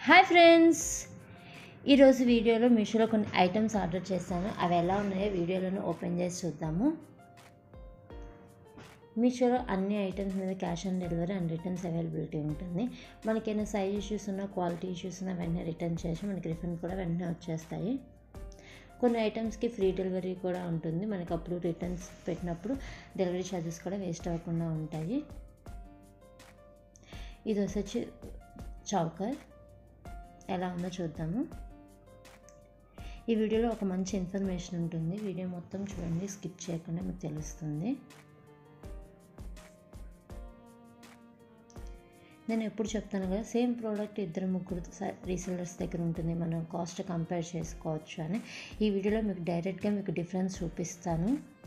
hi friends ఈరోజు వీడియోలో మీషోలో కొన్ని ఐటమ్స్ ఆర్డర్ చేశాను అవి ఎలా ఉన్నాయో వీడియోలను ఓపెన్ చేసి చూద్దాము మీషోలో అన్ని ఐటమ్స్ మీద cash on delivery and returns availability ఉంటుంది మనకైనా సైజ్ ఇష్యూస్ ఉన్నా క్వాలిటీ ఇష్యూస్ ఉన్నా వెంటనే రిటర్న్ చేసి మనకి రిఫండ్ కూడా వెంటనే వచ్చేస్తాయి కొన్ని ఐటమ్స్కి ఫ్రీ డెలివరీ కూడా ఉంటుంది మనకి అప్పుడు రిటర్న్స్ పెట్టినప్పుడు డెలివరీ ఛార్జెస్ కూడా వేస్ట్ అవ్వకుండా ఉంటాయి ఇది వచ్చి చౌకర్ ఎలా ఉందో చూద్దాము ఈ వీడియోలో ఒక మంచి ఇన్ఫర్మేషన్ ఉంటుంది వీడియో మొత్తం చూడండి స్కిప్ చేయకుండా మీకు తెలుస్తుంది నేను ఎప్పుడు చెప్తాను కదా సేమ్ ప్రోడక్ట్ ఇద్దరు ముగ్గురు రీసెలర్స్ దగ్గర ఉంటుంది మనం కాస్ట్ కంపేర్ చేసుకోవచ్చు అని ఈ వీడియోలో మీకు డైరెక్ట్గా మీకు డిఫరెన్స్ చూపిస్తాను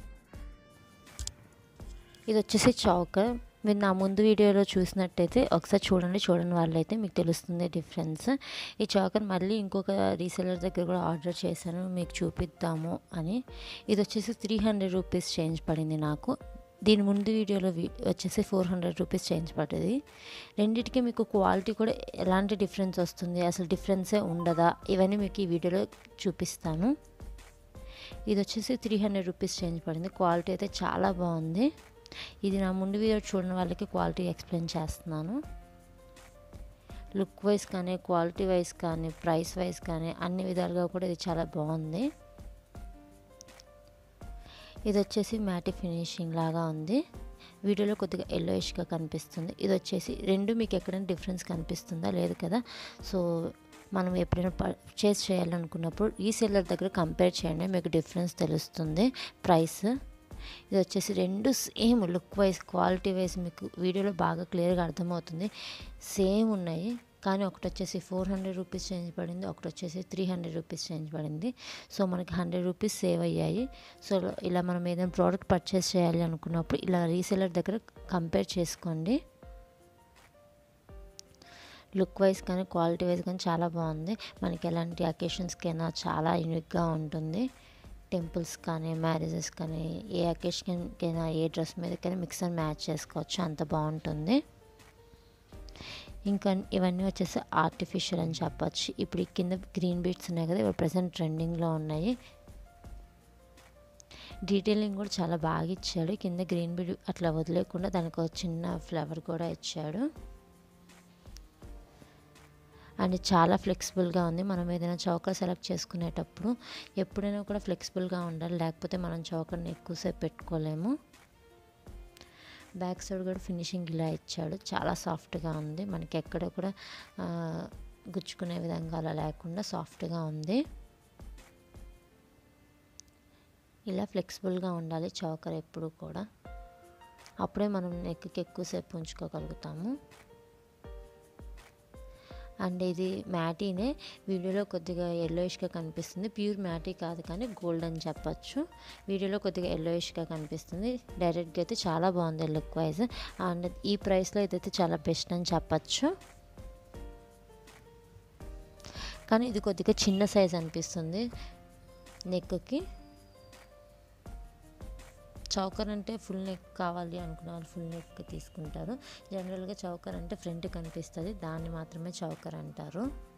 ఇది వచ్చేసి చౌకర్ మీరు నా ముందు వీడియోలో చూసినట్టయితే ఒకసారి చూడండి చూడని వాళ్ళైతే మీకు తెలుస్తుంది డిఫరెన్స్ ఈ చౌకర్ మళ్ళీ ఇంకొక రీసెలర్ దగ్గర కూడా ఆర్డర్ చేశాను మీకు చూపిద్దాము అని ఇది వచ్చేసి త్రీ హండ్రెడ్ రూపీస్ చేంజ్ పడింది నాకు దీని ముందు వీడియోలో వచ్చేసి ఫోర్ హండ్రెడ్ రూపీస్ చేంజ్ పడ్డది రెండింటికి మీకు క్వాలిటీ కూడా ఎలాంటి డిఫరెన్స్ వస్తుంది అసలు డిఫరెన్సే ఉండదా ఇవన్నీ మీకు ఈ వీడియోలో చూపిస్తాను ఇది వచ్చేసి త్రీ హండ్రెడ్ రూపీస్ చేంజ్ పడింది క్వాలిటీ అయితే చాలా బాగుంది ఇది నా ముందు వీడియో చూడని వాళ్ళకి క్వాలిటీ ఎక్స్ప్లెయిన్ చేస్తున్నాను లుక్ వైజ్ కానీ క్వాలిటీ వైజ్ కానీ ప్రైస్ వైజ్ కానీ అన్ని విధాలుగా కూడా ఇది చాలా బాగుంది ఇది వచ్చేసి మ్యాటి ఫినిషింగ్ లాగా ఉంది వీడియోలో కొద్దిగా ఎల్లోయిష్గా కనిపిస్తుంది ఇది వచ్చేసి రెండు మీకు ఎక్కడైనా డిఫరెన్స్ కనిపిస్తుందా లేదు కదా సో మనం ఎప్పుడైనా పర్చేస్ చేయాలనుకున్నప్పుడు ఈ సెల్లర్ దగ్గర కంపేర్ చేయండి మీకు డిఫరెన్స్ తెలుస్తుంది ప్రైస్ ఇది వచ్చేసి రెండు same look wise quality wise మీకు వీడియోలో బాగా క్లియర్గా అర్థమవుతుంది సేమ్ ఉన్నాయి కానీ ఒకటి వచ్చేసి ఫోర్ హండ్రెడ్ రూపీస్ చేంజ్ పడింది ఒకటి వచ్చేసి త్రీ హండ్రెడ్ రూపీస్ చేంజ్ పడింది సో మనకి హండ్రెడ్ రూపీస్ సేవ్ అయ్యాయి సో ఇలా మనం ఏదైనా ప్రోడక్ట్ పర్చేస్ చేయాలి అనుకున్నప్పుడు ఇలా రీసెలర్ దగ్గర కంపేర్ చేసుకోండి లుక్ వైజ్ కానీ క్వాలిటీ వైజ్ కానీ చాలా బాగుంది మనకి ఎలాంటి అకేషన్స్కైనా చాలా యూనిక్గా ఉంటుంది టెంపుల్స్ కానీ మ్యారేజెస్ కానీ ఏ అకేషన్కైనా ఏ డ్రెస్ మీదకైనా మిక్స్ అండ్ మ్యాచ్ చేసుకోవచ్చు అంత బాగుంటుంది ఇంకా ఇవన్నీ వచ్చేసి ఆర్టిఫిషియల్ అని చెప్పచ్చు ఇప్పుడు ఈ కింద గ్రీన్ బీట్స్ ఉన్నాయి కదా ఇప్పుడు ప్రజెంట్ ట్రెండింగ్లో ఉన్నాయి డీటెయిలింగ్ కూడా చాలా బాగా ఇచ్చాడు కింద గ్రీన్ బీడ్ అట్లా వదిలేకుండా దానికి ఒక చిన్న ఫ్లవర్ కూడా ఇచ్చాడు అండ్ చాలా ఫ్లెక్సిబుల్గా ఉంది మనం ఏదైనా చౌకర్ సెలెక్ట్ చేసుకునేటప్పుడు ఎప్పుడైనా కూడా ఫ్లెక్సిబుల్గా ఉండాలి లేకపోతే మనం చౌకర్ని ఎక్కువసేపు పెట్టుకోలేము బ్యాక్ సైడ్ కూడా ఫినిషింగ్ ఇలా ఇచ్చాడు చాలా సాఫ్ట్గా ఉంది మనకి ఎక్కడ కూడా గుచ్చుకునే విధంగా అలా లేకుండా సాఫ్ట్గా ఉంది ఇలా ఫ్లెక్సిబుల్గా ఉండాలి చౌకర్ ఎప్పుడు కూడా అప్పుడే మనం నెక్కి ఎక్కువసేపు ఉంచుకోగలుగుతాము అండ్ ఇది మ్యాటీనే వీడియోలో కొద్దిగా ఎల్లోయిష్గా కనిపిస్తుంది ప్యూర్ మ్యాటీ కాదు కానీ గోల్డ్ అని చెప్పచ్చు వీడియోలో కొద్దిగా ఎల్లోయిష్గా కనిపిస్తుంది డైరెక్ట్గా అయితే చాలా బాగుంది లుక్ వైజ్ అండ్ ఈ ప్రైస్లో ఇదైతే చాలా బెస్ట్ అని చెప్పచ్చు కానీ ఇది కొద్దిగా చిన్న సైజ్ అనిపిస్తుంది నెక్కి చౌకర్ అంటే ఫుల్ నెక్ కావాలి అనుకున్న వాళ్ళు ఫుల్ నెక్ తీసుకుంటారు జనరల్గా చౌకర్ అంటే ఫ్రంట్ కనిపిస్తుంది దాన్ని మాత్రమే చౌకర్ అంటారు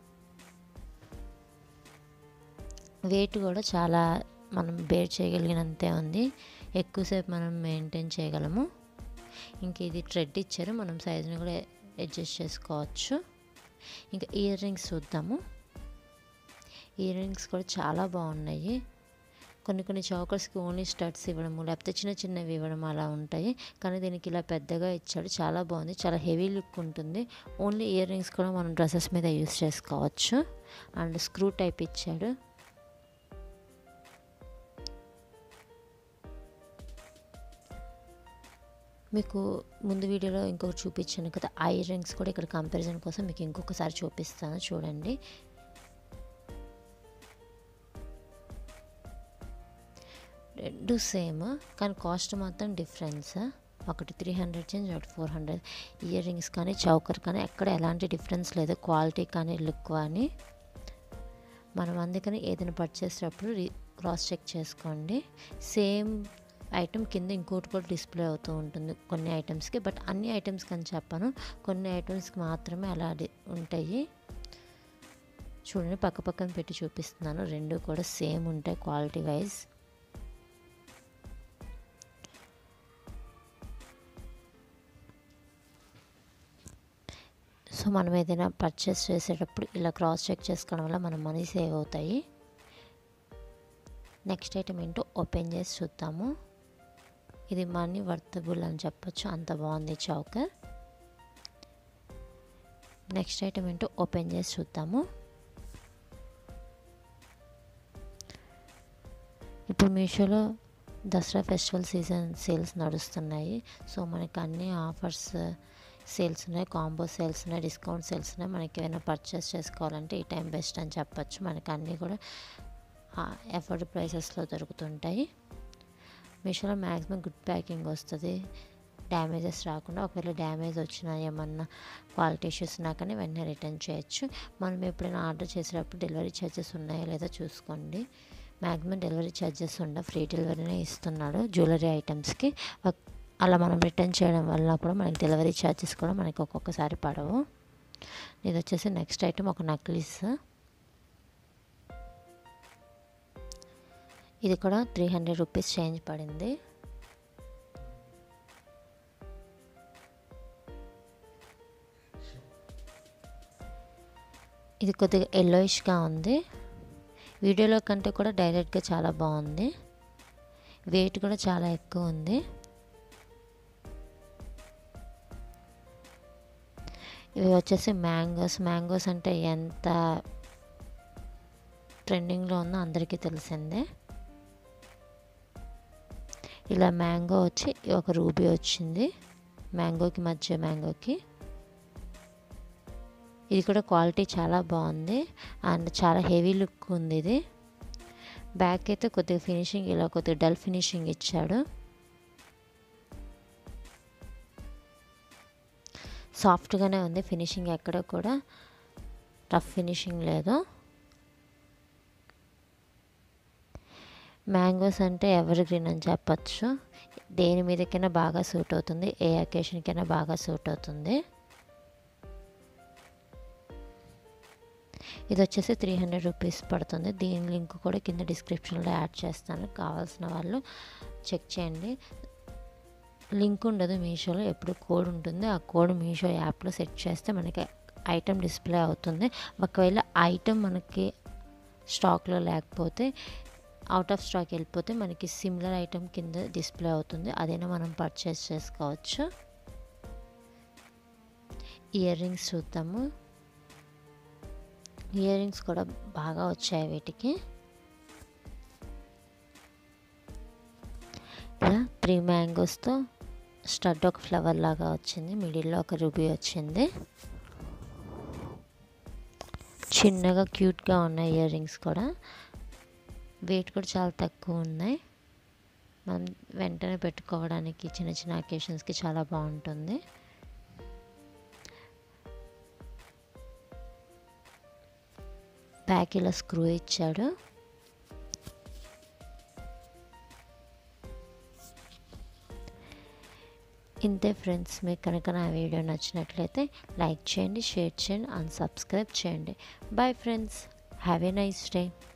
వెయిట్ కూడా చాలా మనం బేర్ చేయగలిగినంతే ఉంది ఎక్కువసేపు మనం మెయింటైన్ చేయగలము ఇంక ఇది థ్రెడ్ ఇచ్చారు మనం సైజుని కూడా అడ్జస్ట్ చేసుకోవచ్చు ఇంకా ఇయర్ రింగ్స్ చూద్దాము ఇయర్ రింగ్స్ కూడా చాలా బాగున్నాయి కొన్ని కొన్ని చౌకర్స్కి ఓన్లీ స్టడ్స్ ఇవ్వడము లేకపోతే చిన్న చిన్నవి ఇవ్వడం అలా ఉంటాయి కానీ దీనికి ఇలా పెద్దగా ఇచ్చాడు చాలా బాగుంది చాలా హెవీ లుక్ ఉంటుంది ఓన్లీ ఇయర్ రింగ్స్ కూడా మనం డ్రెస్సెస్ మీద యూస్ చేసుకోవచ్చు అండ్ స్క్రూ టైప్ ఇచ్చాడు మీకు ముందు వీడియోలో ఇంకొకటి చూపించాను కదా ఐ రింగ్స్ కూడా ఇక్కడ కంపారిజన్ కోసం మీకు ఇంకొకసారి చూపిస్తాను చూడండి రెండు సేమ్ కానీ కాస్ట్ మాత్రం డిఫరెన్స్ ఒకటి త్రీ హండ్రెడ్ చేంజ్ ఒకటి ఫోర్ హండ్రెడ్ ఇయర్ రింగ్స్ కానీ చౌకర్ కానీ ఎక్కడ ఎలాంటి డిఫరెన్స్ లేదు క్వాలిటీ కానీ లుక్ కానీ మనం అందుకని ఏదైనా పర్చేసేటప్పుడు క్రాస్ చెక్ చేసుకోండి సేమ్ ఐటమ్ కింద ఇంకోటి కూడా డిస్ప్లే అవుతూ ఉంటుంది కొన్ని ఐటమ్స్కి బట్ అన్ని ఐటమ్స్కి అని చెప్పాను కొన్ని ఐటమ్స్కి మాత్రమే అలా డి- ఉంటాయి చూడండి పక్క పక్కన పెట్టి చూపిస్తున్నాను రెండు కూడా సేమ్ ఉంటాయి క్వాలిటీ వైజ్ సో మనం ఏదైనా పర్చేస్ చేసేటప్పుడు ఇలా క్రాస్ చెక్ చేసుకోవడం వల్ల మన మనీ సేవ్ అవుతాయి నెక్స్ట్ ఐటమ్ ఏంటో ఓపెన్ చేసి చూద్దాము ఇది మనీ వర్తబుల్ అని చెప్పొచ్చు అంత బాగుంది చౌకర్ నెక్స్ట్ ఐటమ్ ఏంటో ఓపెన్ చేసి చూద్దాము ఇప్పుడు మీషోలో దసరా ఫెస్టివల్ సీజన్ సేల్స్ నడుస్తున్నాయి సో మనకి అన్ని ఆఫర్స్ సేల్స్ ఉన్నాయి కాంబో సేల్స్ ఉన్నాయి డిస్కౌంట్ సేల్స్ ఉన్నాయి మనకి ఏమైనా పర్చేస్ చేసుకోవాలంటే ఈ టైం బెస్ట్ అని చెప్పొచ్చు మనకి అన్నీ కూడా ఎఫర్డ్ ప్రైసెస్లో దొరుకుతుంటాయి మీషోలో మ్యాక్సిమం గుడ్ ప్యాకింగ్ వస్తుంది డ్యామేజెస్ రాకుండా ఒకవేళ డ్యామేజ్ వచ్చినా ఏమన్నా క్వాలిటీ ఇష్యూస్ ఉన్నా కానీ వెంటనే రిటర్న్ చేయొచ్చు మనం ఎప్పుడైనా ఆర్డర్ చేసేటప్పుడు డెలివరీ ఛార్జెస్ ఉన్నాయో లేదో చూసుకోండి మ్యాక్సిమం డెలివరీ ఛార్జెస్ ఉండ ఫ్రీ డెలివరీనే ఇస్తున్నాడు జ్యువెలరీ ఐటమ్స్కి అలా మనం రిటర్న్ చేయడం వల్ల కూడా మనకి డెలివరీ ఛార్జెస్ కూడా మనకి ఒక్కొక్కసారి పడవు ఇది వచ్చేసి నెక్స్ట్ ఐటమ్ ఒక నక్లీస్ ఇది కూడా త్రీ హండ్రెడ్ రూపీస్ చేంజ్ పడింది ఇది కొద్దిగా ఎల్లోయిష్గా ఉంది వీడియోలో కంటే కూడా డైరెక్ట్గా చాలా బాగుంది వెయిట్ కూడా చాలా ఎక్కువ ఉంది ఇవి వచ్చేసి మ్యాంగోస్ మ్యాంగోస్ అంటే ఎంత ట్రెండింగ్లో ఉందో అందరికీ తెలిసిందే ఇలా మ్యాంగో వచ్చి ఒక రూబీ వచ్చింది మ్యాంగోకి మధ్య మ్యాంగోకి ఇది కూడా క్వాలిటీ చాలా బాగుంది అండ్ చాలా హెవీ లుక్ ఉంది ఇది బ్యాక్ అయితే కొద్దిగా ఫినిషింగ్ ఇలా కొద్దిగా డల్ ఫినిషింగ్ ఇచ్చాడు సాఫ్ట్గానే ఉంది ఫినిషింగ్ ఎక్కడ కూడా టఫ్ ఫినిషింగ్ లేదు మ్యాంగోస్ అంటే ఎవర్ గ్రీన్ అని చెప్పచ్చు దేని మీదకైనా బాగా సూట్ అవుతుంది ఏ అకేషన్కైనా బాగా సూట్ అవుతుంది ఇది వచ్చేసి త్రీ హండ్రెడ్ రూపీస్ పడుతుంది దీని లింక్ కూడా కింద డిస్క్రిప్షన్లో యాడ్ చేస్తాను కావాల్సిన వాళ్ళు చెక్ చేయండి లింక్ ఉండదు మీషోలో ఎప్పుడు కోడ్ ఉంటుంది ఆ కోడ్ మీషో యాప్లో సెట్ చేస్తే మనకి ఐటెం డిస్ప్లే అవుతుంది ఒకవేళ ఐటెం మనకి స్టాక్లో లేకపోతే అవుట్ ఆఫ్ స్టాక్ వెళ్ళిపోతే మనకి సిమిలర్ ఐటెం కింద డిస్ప్లే అవుతుంది అదైనా మనం పర్చేస్ చేసుకోవచ్చు ఇయర్ రింగ్స్ చూద్దాము ఇయర్ రింగ్స్ కూడా బాగా వచ్చాయి వీటికి ఇలా త్రీ మ్యాంగోస్తో స్టడ్ ఒక ఫ్లవర్ లాగా వచ్చింది మిడిల్లో ఒక రుబీ వచ్చింది చిన్నగా క్యూట్గా ఉన్నాయి ఇయర్ రింగ్స్ కూడా వెయిట్ కూడా చాలా తక్కువ ఉన్నాయి మనం వెంటనే పెట్టుకోవడానికి చిన్న చిన్న అకేషన్స్కి చాలా బాగుంటుంది బ్యాక్ ఇలా స్క్రూ ఇచ్చాడు ఇంతే ఫ్రెండ్స్ మీకు కనుక నా వీడియో నచ్చినట్లయితే లైక్ చేయండి షేర్ చేయండి అండ్ సబ్స్క్రైబ్ చేయండి bye friends have a nice day